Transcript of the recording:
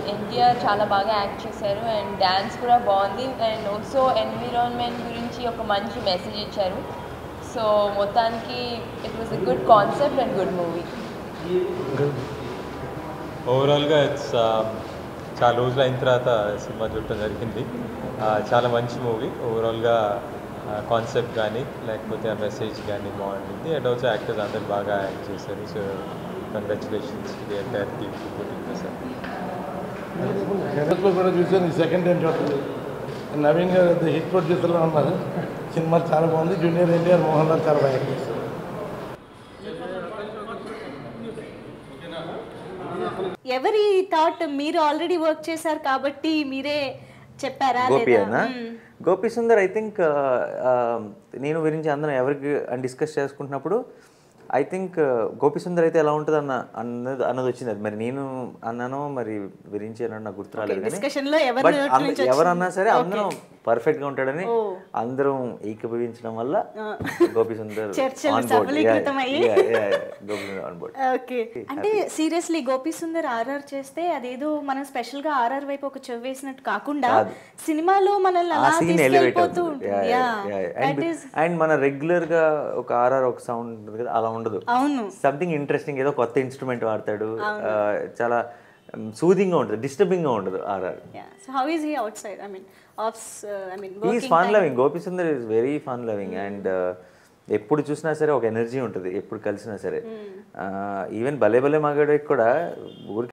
ఎన్టీఆర్ చాలా బాగా యాక్ట్ చేశారు అండ్ డ్యాన్స్ కూడా బాగుంది అండ్ ఆల్సో ఎన్విరాన్మెంట్ గురించి ఒక మంచి మెసేజ్ ఇచ్చారు సో మొత్తానికి it was a good concept and good movie ఓవరాల్గా ఇట్స్ చాలా రోజులు అయిన తర్వాత సినిమా చూడటం జరిగింది ఆ, చాలా మంచి మూవీ ఓవరాల్గా కాన్సెప్ట్ కానీ లేకపోతే ఆ మెసేజ్ కానీ బాగుంటుంది అండ్ ఆల్సో యాక్టర్స్ అందరు బాగా యాక్ట్ చేశారు so congratulations the entire team putting sir Hyderabad కూడా చూసాను ఈ సెకండ్ టైం చూడండి నవీన్ గారు పెద్ద హిట్ ప్రొడ్యూసర్లో ఉన్నారు సినిమా చాలా బాగుంది జూనియర్ ఎన్టీఆర్ మోహన్ లాల్ చాలా బాగా యాక్ట్ చేశారు ఎవరి థాట్ మీరు ఆల్రెడీ వర్క్ చేశారు కాబట్టి మీరే చెప్పారా గోపి లేదా అన్న మ్మ్. గోపి సుందర్ ఐ థింక్ నేను గురించి అందరం ఎవరికి డిస్కస్ చేసుకుంటున్నప్పుడు ఐ థింక్ గోపి సుందర్ అయితే ఎలా ఉంటుంది అన్న అన్నది అన్నది వచ్చింది అది మరి నేను అన్నానో మరి విరించి అన్న నాకు గుర్తు రాలేదు కానీ discussion లో ఎవరి బట్ నోటి నుంచి ఎవరన్నా సరే అందరం పర్ఫెక్ట్ గా ఉంటాడని ఓ. అందరం ఏకీభవించడం వల్ల గోపి సుందర్ చర్చలు on board. Yeah, సఫలీకృతమయ్యి. yeah, yeah, yeah. Gopi Sundar on board okay అంటే సీరియస్లీ గోపి సుందర్ ఆర్ఆర్ చేస్తే అదేదో మనం స్పెషల్ గా ఆర్ఆర్ వైపు ఒక చెవ్ వేసినట్టు కాకుండా కాదు. సినిమాలో మనల్ని ఆ అలా సీన్ ఎలివేట్ తీసుకెళ్ళిపోతూ ఉంటుంది యా దట్ ఈస్ అండ్ మన రెగ్యులర్ గా ఒక ఆర్ఆర్ ఒక సౌండ్ ఉంటుంది కదా అలా ఉండదు అవును సంథింగ్ ఇంట్రెస్టింగ్ ఏదో కొత్త ఇన్స్ట్రుమెంట్ వాడతాడు ఆ, చాలా సూదింగ్ గా ఉంటుంది డిస్టర్బింగ్ గా ఉండదు RR yeah so how is he outside I mean offs I mean is fun loving Gopi Sundar is very fun loving and ఎప్పుడు చూసినా సరే ఒక ఎనర్జీ ఉంటుంది ఎప్పుడు కలిసినా సరే ఈవెన్ భలే భలే మగాడికి కూడా ఊరికి